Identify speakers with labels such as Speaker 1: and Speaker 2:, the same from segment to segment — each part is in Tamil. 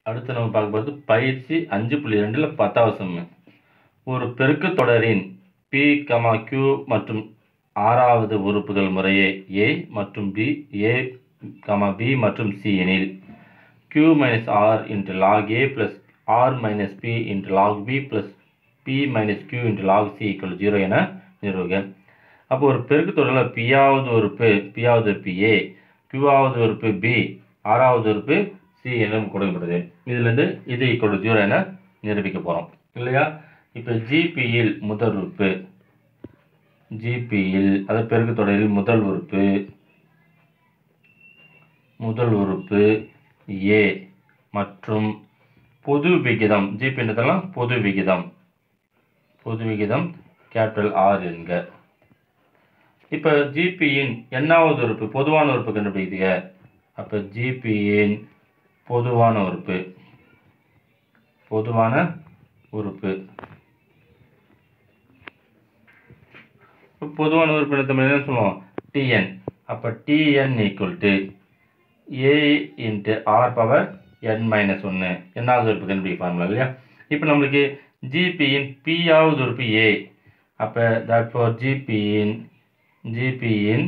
Speaker 1: அடுத்து நம்ம பார்க்க போகிறது பயிற்சி அஞ்சு புள்ளி ரெண்டில் பத்தாவது சம்மு ஒரு பெருக்கு தொடரின் பி கமா கியூ மற்றும் ஆறாவது உறுப்புகள் முறையே ஏ மற்றும் பி ஏ கமா பி மற்றும் சி எனில் q minus R into log A plus R minus B into log B plus P minus Q into log C equal zero என நிறுவுக அப்போ ஒரு பெருக்கு தொடரில் பியாவது உறுப்பு பியாவது உறுப்பு ஏ கியூவாவது உறுப்பு பி ஆறாவது உறுப்பு சி என கொடுக்கப்படுது இதுலேருந்து இது ஈக்குவல் ஜீரோ என நிரூபிக்க போகிறோம் இல்லையா இப்போ ஜிபியில் முதல் உறுப்பு ஜிபியில் அதாவது பெருக்கு தொடரில் முதல் உறுப்பு முதல் உறுப்பு ஏ மற்றும் பொது விகிதம் ஜிபின்றதெல்லாம் பொது விகிதம் பொது விகிதம் கேபிட்டல் ஆர் என்க இப்போ ஜிபியின் எண்ணாவது உறுப்பு பொதுவான உறுப்பு கண்டுபிடிக்குதுங்க அப்போ ஜிபியின் பொதுவான உறுப்பு பொதுவான உறுப்பு இப்ப பொதுவான உறுப்பு நம்ம என்ன சொல்லுவோம் டிஎன் அப்போ T N equal to A into R power N minus ஒன்று என்னாவது உறுப்பு கண்டுபிடிக்க ஃபார்முலா இல்லையா இப்போ நம்மளுக்கு ஜிபியின் பியாவது உறுப்பு ஏ அப்போ தட் ஃபார் ஜிபியின் ஜிபியின்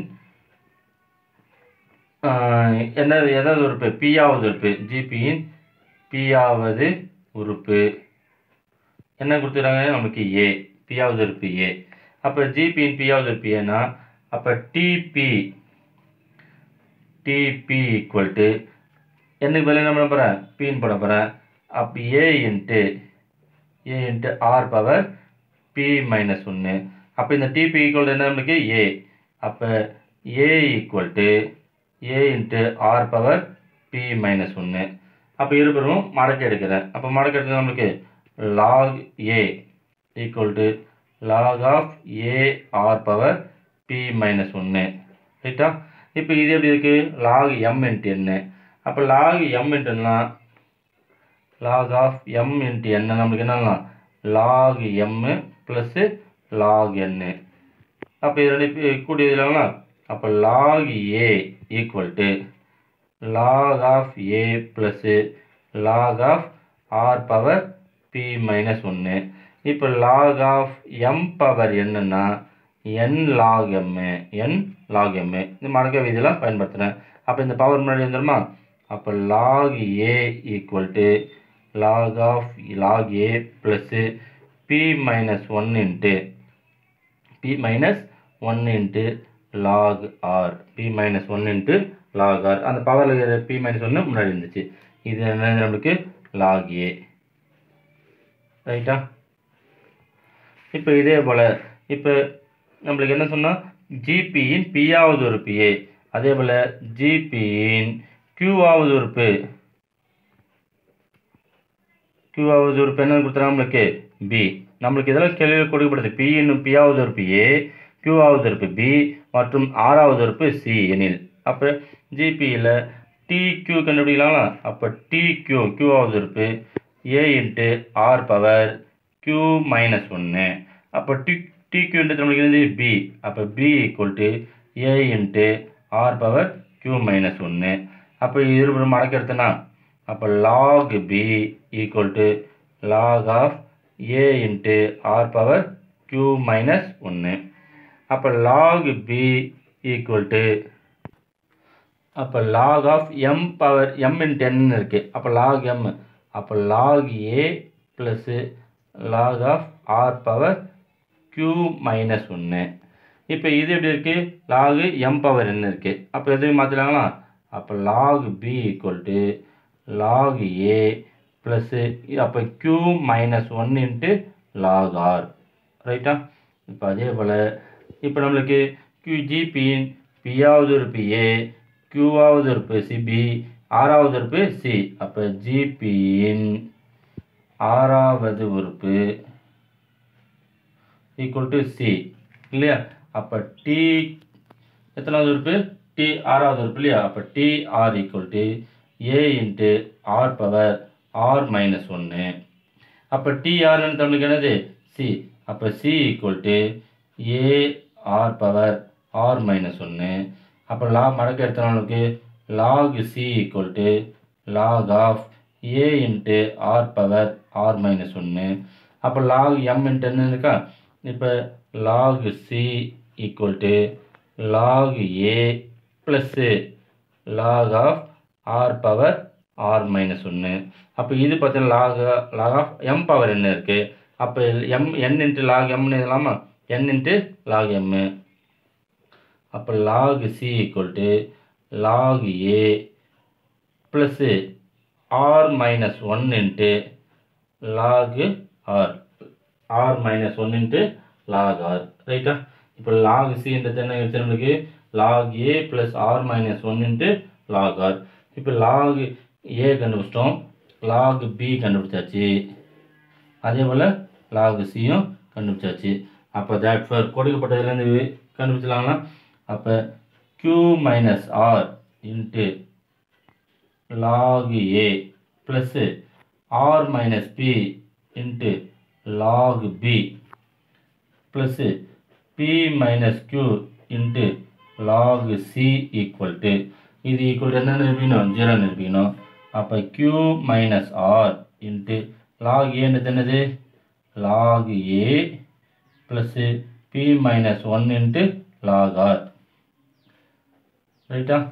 Speaker 1: என்ன எதாவது உறுப்பு பியாவது உறுப்பு ஜிபியின் பியாவது உறுப்பு என்ன கொடுத்துருக்காங்க நமக்கு ஏ பியாவது உறுப்பு ஏ அப்போ ஜிபியின் பியாவது உறுப்பு ஏன்னா அப்போ டிபி டிபி ஈக்குவல் டு என்னுக்கு பதில் என்ன பண்ண போகிறேன் பின்னு போட போகிறேன் அப்போ A into A into R power P minus ஒன்று அப்போ இந்த டிபி ஈக்குவல் என்ன நம்மளுக்கு ஏ அப்போ A equal to A into R power P minus ஒன்று அப்போ இருபுறமும் மடக்கி எடுக்கிறேன் அப்போ மடக்கி எடுத்தது நம்மளுக்கு log A equal to log of A R power P minus ஒன்று ரைட்டா இப்போ இது எப்படி இருக்குது லாக் எம் இன்ட்டு என்ன அப்போ லாக் எம் இன்ட்டுனா லாக் ஆஃப் எம் இன்ட்டு என்ன நம்மளுக்கு என்னன்னா log M plus log N அப்போ இது ரெண்டு கூடியது இல்லைங்களா அப்போ log A equal to log of A plus log of R power P minus ஒன்று இப்போ லாக் ஆஃப் எம் பவர் என்னன்னா N log M N log M இந்த மடக்க விதியெல்லாம் பயன்படுத்துகிறேன் அப்போ இந்த பவர் முன்னாடி வந்துடுமா அப்போ log A equal to log of log A plus B minus one into B minus one into log R P minus one into log R அந்த பவரில் பி மைனஸ் ஒன்று முன்னாடி இருந்துச்சு இது என்ன நம்மளுக்கு லாக் ஏ ரைட்டா இப்போ இதே போல் இப்போ நம்மளுக்கு என்ன சொன்னால் ஜிபியின் பியாவது உறுப்பு ஏ அதே போல் ஜிபியின் கியூவாவது உறுப்பு கியூவாவது உறுப்பு என்ன கொடுத்துறாங்க நம்மளுக்கு பி நம்மளுக்கு இதெல்லாம் கேள்வியில் கொடுக்கப்படுது பி என்னும் பியாவது உறுப்பு ஏ கியூவாவது உறுப்பு பி மற்றும் ஆறாவது உறுப்பு சி எனில் அப்போ ஜிபியில் டி கியூ கண்டுபிடிக்கலாங்களா அப்போ டி கியூ கியூவாவது உறுப்பு A into R power Q minus ஒன்று அப்போ டி டி கியூன்றது நம்மளுக்கு என்னது பி அப்போ B equal to A into R power Q minus ஒன்று அப்போ இருபது மடக்கு எடுத்தனா அப்போ log B equal to log of A into R power Q minus ஒன்று அப்போ லாக் பி ஈக்குவல் டு அப்போ log of M power M into N இருக்குது அப்போ லாக் எம் அப்போ log A plus log of R power Q minus ஒன்று இப்போ இது எப்படி இருக்குது லாகு எம் பவர் என்ன இருக்குது அப்போ எதுவும் மாற்றிடலாங்களா அப்போ log B equal to log A plus அப்போ Q minus one into log R ரைட்டா இப்போ அதே போல் இப்போ நம்மளுக்கு க்யூ ஜிபியின் பியாவது உறுப்பு ஏ க்யூவாவது உறுப்பு சிபி ஆறாவது உறுப்பு சி அப்போ ஜிபியின் ஆறாவது உறுப்பு ஈக்குவல் டு சி இல்லையா அப்போ டி எத்தனாவது உறுப்பு டி ஆறாவது உறுப்பு இல்லையா அப்போ T R equal to A into R power R minus ஒன்று அப்போ டி ஆர்னு தமிழுக்கு என்னது சி அப்போ C equal to A R power R minus ஒன்று அப்போ லா மடக்கு எடுத்த நம்மளுக்கு log C equal to log of A into R power R minus ஒன்று அப்போ லாக் எம் இன்ட்டு என்ன இருக்கா இப்போ log C equal to log A plus log of R power R minus ஒன்று அப்போ இது பார்த்தீங்கன்னா log log of M power என்ன இருக்குது அப்போ எம் என் இன்ட்டு லாக் எம்னு எழுதலாமா என் இன்ட்டு லாக் எம்மு அப்போ log C equal to log A plus R minus one into log R R minus one into log R ரைட்டா இப்போ லாக் சின்றது என்ன எடுத்து நம்மளுக்கு log A plus R minus one into log R இப்போ லாக் ஏ கண்டுபிடிச்சிட்டோம் லாக் பி கண்டுபிடிச்சாச்சு அதே போல் லாக் சியும் கண்டுபிடிச்சாச்சு அப்போ தேட் ஃபார் கொடுக்கப்பட்டதுலேருந்து கண்டுபிடிச்சலாங்களா அப்போ q minus R into log A plus R minus B into log B plus B minus q into log C equal to இது ஈக்குவல் என்ன நிரூபிக்கணும் ஜீரோ நிரூபிக்கணும் அப்போ q minus R into log ஏன்றது என்னது லாக் ஏ plus B minus one into log R ரைட்டா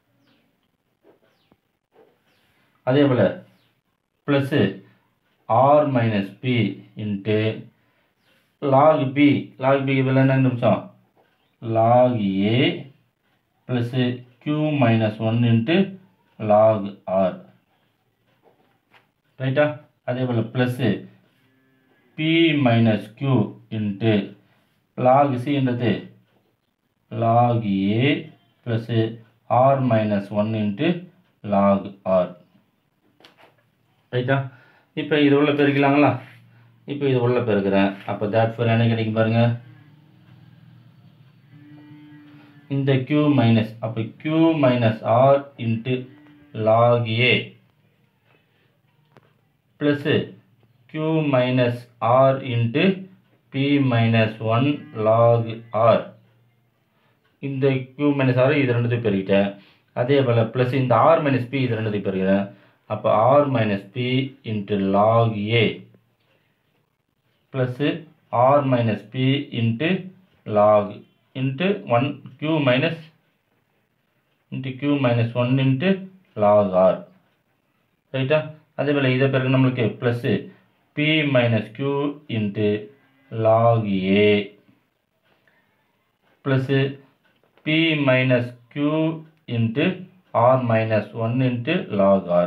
Speaker 1: அதே போல் plus R minus B into log B log பிக்கு பதில் என்ன நிமிஷம் லாக் ஏ plus Q minus one into log R ரைட்டா அதே போல் plus B minus q into log சின்றது லாக் ஏ plus R minus one into log R ரைட்டா இப்போ இது உள்ள பெருக்கலாங்களா இப்போ இது உள்ள பெருக்கிறேன் அப்போ தேட் ஃபோர் என்ன கிடைக்கும் பாருங்க இந்த q மைனஸ் அப்போ q minus R into log ஏ plus q minus R into B minus one log r இந்த q மைனஸ் ஆர் இது ரெண்டுத்தையும் பெருக்கிட்டேன் அதே போல் ப்ளஸ் இந்த ஆர் மைனஸ் பி இது ரெண்டுத்தையும் பெருக்கிறேன் அப்போ r minus B into log ஏ plus R minus B into log into one q minus into q minus one into log R ரைட்டா அதே போல் இதை பிறகு நம்மளுக்கு plus B minus q into log ஏ plus B minus q into r minus one into log r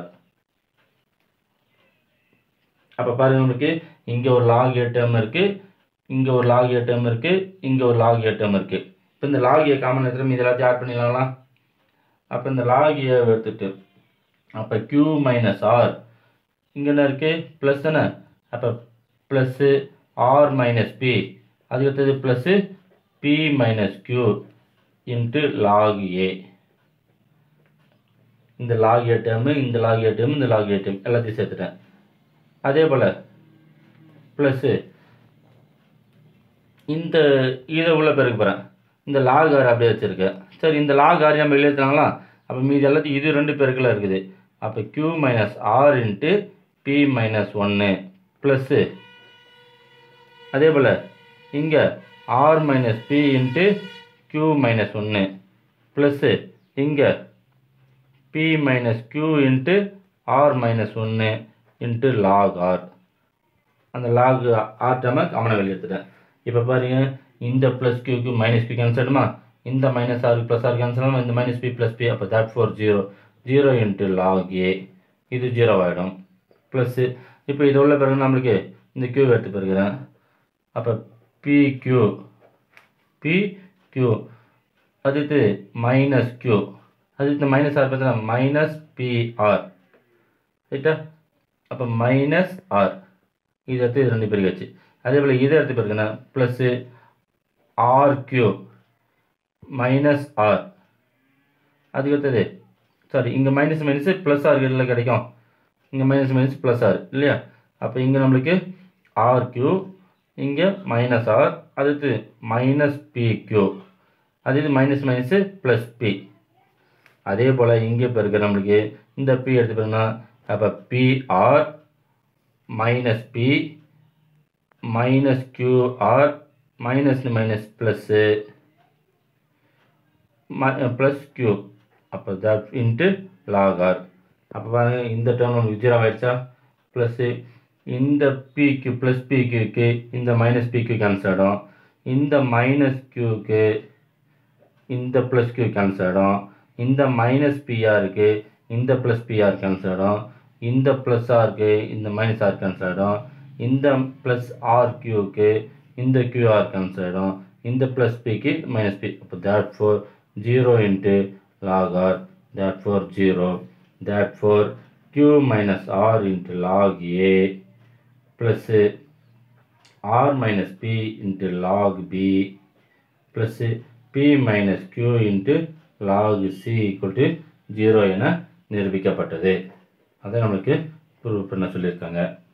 Speaker 1: அப்போ பாருங்க உங்களுக்கு இங்கே ஒரு லாக் ஏ டேர்ம் இருக்குது இங்கே ஒரு லாக் ஏ டேர்ம் இருக்குது இங்கே ஒரு லாக் ஏ டேர்ம் இருக்குது இப்போ இந்த லாக் ஏ காமன் எடுத்துகிட்டு இது எல்லாத்தையும் ஆட் பண்ணிடலாங்களா அப்போ இந்த லாக் ஏ எடுத்துட்டு அப்போ க்யூ மைனஸ் ஆர் இங்கே என்ன இருக்குது ப்ளஸ் தானே அப்போ ப்ளஸ்ஸு ஆர் மைனஸ் பி அதுக்கு அடுத்தது plus B minus q into log a இந்த லாக் ஏ டேர்மு இந்த லாக் ஏ டேர்ம் இந்த லாக் ஏ டேர்ம் எல்லாத்தையும் சேர்த்துட்டேன் அதே போல் ப்ளஸ்ஸு இந்த இதை உள்ள பெருக்க போகிறேன் இந்த லாக் ஆர் அப்படியே வச்சுருக்கேன் சரி இந்த லாக் ஆர் நம்ம எழுதுறாங்களா அப்போ மீதி எல்லாத்தையும் இது ரெண்டு பெருக்கில் இருக்குது அப்போ Q minus R into B minus ஒன்று ப்ளஸ்ஸு அதே போல் இங்கே r minus B into q minus ஒன்று ப்ளஸ்ஸு இங்கே p minus q into r minus ஒன்று இன்ட்டு லாக் ஆர் அந்த லாக் ஆர் டேர்மை காமனாக வெளியே எடுத்துட்டேன் இப்போ பாருங்க இந்த ப்ளஸ் கியூக்கு மைனஸ் பி கேன்சல் ஆகிடுமா இந்த minus r plus r cancel ஆகும் இந்த மைனஸ் பி ப்ளஸ் பி அப்போ therefore zero zero into log ஏ இது ஜீரோ ஆகிடும் ப்ளஸ்ஸு இப்போ இது உள்ள பிறகு நம்மளுக்கு இந்த கியூ எடுத்து பெறுகிறேன் அப்போ பி கியூ பி கியூ அடுத்து மைனஸ் கியூ அடுத்து மைனஸ் ஆர் பார்த்தா மைனஸ் பிஆர் ரைட்டா அப்போ மைனஸ் ஆர் இது எடுத்து இது ரெண்டு பேருக்கு வச்சு அதே போல் இதை எடுத்து பிறகுனா plus r q minus r அதுக்கு அடுத்தது சாரி இங்கே மைனஸ் மைனஸ் ப்ளஸ் ஆர் இதில் கிடைக்கும் இங்கே மைனஸ் மைனஸ் ப்ளஸ் ஆர் இல்லையா அப்போ இங்கே நம்மளுக்கு ஆர் கியூ இங்கே மைனஸ் ஆர் அடுத்து மைனஸ் பி கியூ அது இது மைனஸ் மைனஸு ப்ளஸ் பி அதே போல் இங்கே இப்போ இருக்கிற நம்மளுக்கு இந்த பி எடுத்து போயிருந்தா அப்போ p r minus p minus q r minus minus plus plus q அப்போ தட் இன்ட்டு லாக் ஆர் அப்போ பாருங்கள் இந்த டேர்ம் நமக்கு ஜீரோ ஆயிடுச்சா ப்ளஸ்ஸு இந்த பிக்கு ப்ளஸ் பிக்கு இந்த மைனஸ் பிக்கு கேன்சல் ஆகிடும் இந்த மைனஸ் கியூக்கு இந்த ப்ளஸ் கியூ கேன்சல் ஆகிடும் இந்த மைனஸ் பிஆருக்கு இந்த ப்ளஸ் பிஆர் கேன்சல் ஆகிடும் இந்த ப்ளஸ் ஆருக்கு இந்த மைனஸ் ஆர் கேன்சல் ஆகிடும் இந்த ப்ளஸ் ஆர் கியூக்கு இந்த கியூஆர் கேன்சல் ஆகிடும் இந்த ப்ளஸ் பிக்கு மைனஸ் பி அப்போ therefore zero into log r therefore zero therefore q minus R into log A plus R minus B into log B plus B minus Q into log C equal to zero என நிரூபிக்கப்பட்டது அதை நம்மளுக்கு ப்ரூவ் பண்ண சொல்லியிருக்காங்க